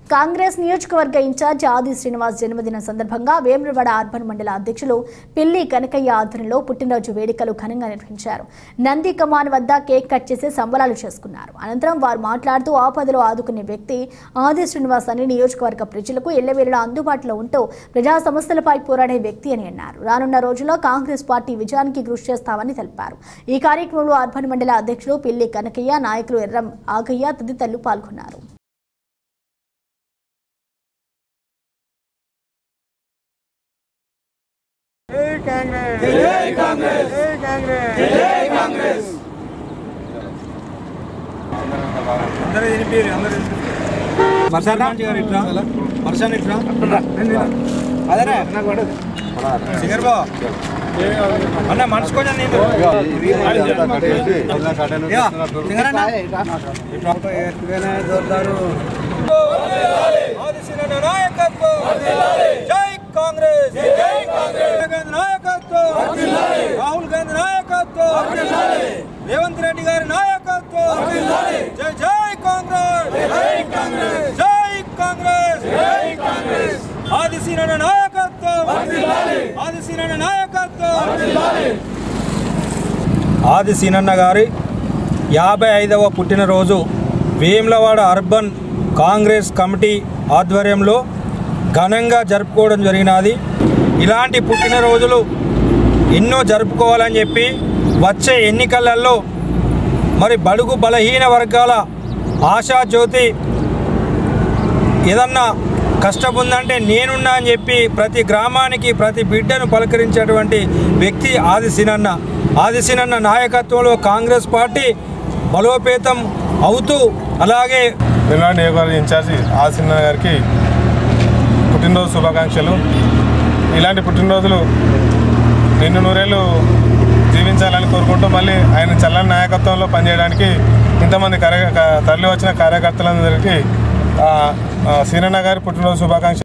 కాంగ్రెస్ నియోజకవర్గ ఇన్ఛార్జ్ ఆది శ్రీనివాస్ జన్మదినం సందర్భంగా వేములవాడ అర్బన్ మండల అధ్యక్షులు పిల్లి కనకయ్య ఆధ్వర్యంలో పుట్టినరోజు వేడుకలు ఘనంగా నిర్వహించారు నంది కమాన్ వద్ద కేక్ కట్ చేసి సంబరాలు చేసుకున్నారు అనంతరం వారు మాట్లాడుతూ ఆపదలో ఆదుకునే వ్యక్తి ఆది శ్రీనివాస్ అని నియోజకవర్గ ప్రజలకు ఎల్లవేళలా అందుబాటులో ఉంటూ ప్రజా సమస్యలపై పోరాడే వ్యక్తి అని అన్నారు రానున్న రోజుల్లో కాంగ్రెస్ పార్టీ విజయానికి కృషి చేస్తామని తెలిపారు ఈ కార్యక్రమంలో అర్బన్ మండల అధ్యక్షులు పిల్లి కనకయ్య నాయకులు ఎర్రం ఆగయ్య తదితరులు పాల్గొన్నారు జై కాంగ్రెస్ జై కాంగ్రెస్ జై కాంగ్రెస్ జై కాంగ్రెస్ అందరూ వినిపించారు అందరూ మర్సాన్ గారు ఇట్రా మర్సాన్ ఇట్రా అదేనా సిగర్ బా అన్న మనసు కొంచెం నీళ్ళు యా, సిగరన్నా? ఆదిశీలన నాయకత్వం జై కాంగ్రెస్ జై కాంగ్రెస్ గాంధీ నాయకత్వం రాహుల్ గాంధీ నాయకత్వం రేవంత్ రెడ్డి గారి నాయకత్వం జై జై కాంగ్రెస్ జై కాంగ్రెస్ జై కాంగ్రెస్ జై కాంగ్రెస్ ఆదిశీలన నాయకత్వం ఆదిశీలన నాయకత్వం ఆది సీనన్న గారి యాభై ఐదవ పుట్టినరోజు వేములవాడ అర్బన్ కాంగ్రెస్ కమిటీ ఆధ్వర్యంలో ఘనంగా జరుపుకోవడం జరిగినది ఇలాంటి పుట్టినరోజులు ఎన్నో జరుపుకోవాలని చెప్పి వచ్చే ఎన్నికలలో మరి బడుగు బలహీన వర్గాల ఆశాజ్యోతి ఏదన్నా కష్టం ఉందంటే నేనున్నా అని చెప్పి ప్రతి గ్రామానికి ప్రతి బిడ్డను పలకరించేటువంటి వ్యక్తి ఆది సినన్న ఆది సినన్న నాయకత్వంలో కాంగ్రెస్ పార్టీ బలోపేతం అవుతూ అలాగే తెలంగాణ నియోజకవర్గ ఇన్ఛార్జి ఆసిన్న గారికి పుట్టినరోజు శుభాకాంక్షలు ఇలాంటి పుట్టినరోజులు నిన్ను నూరేళ్ళు జీవించాలని కోరుకుంటూ మళ్ళీ ఆయన చల్లని నాయకత్వంలో పనిచేయడానికి ఇంతమంది కార్య తరలి వచ్చిన కార్యకర్తలందరికీ ఆ, ఆ, సీనన్న గారి పుట్టినరోజు శుభాకాంక్షలు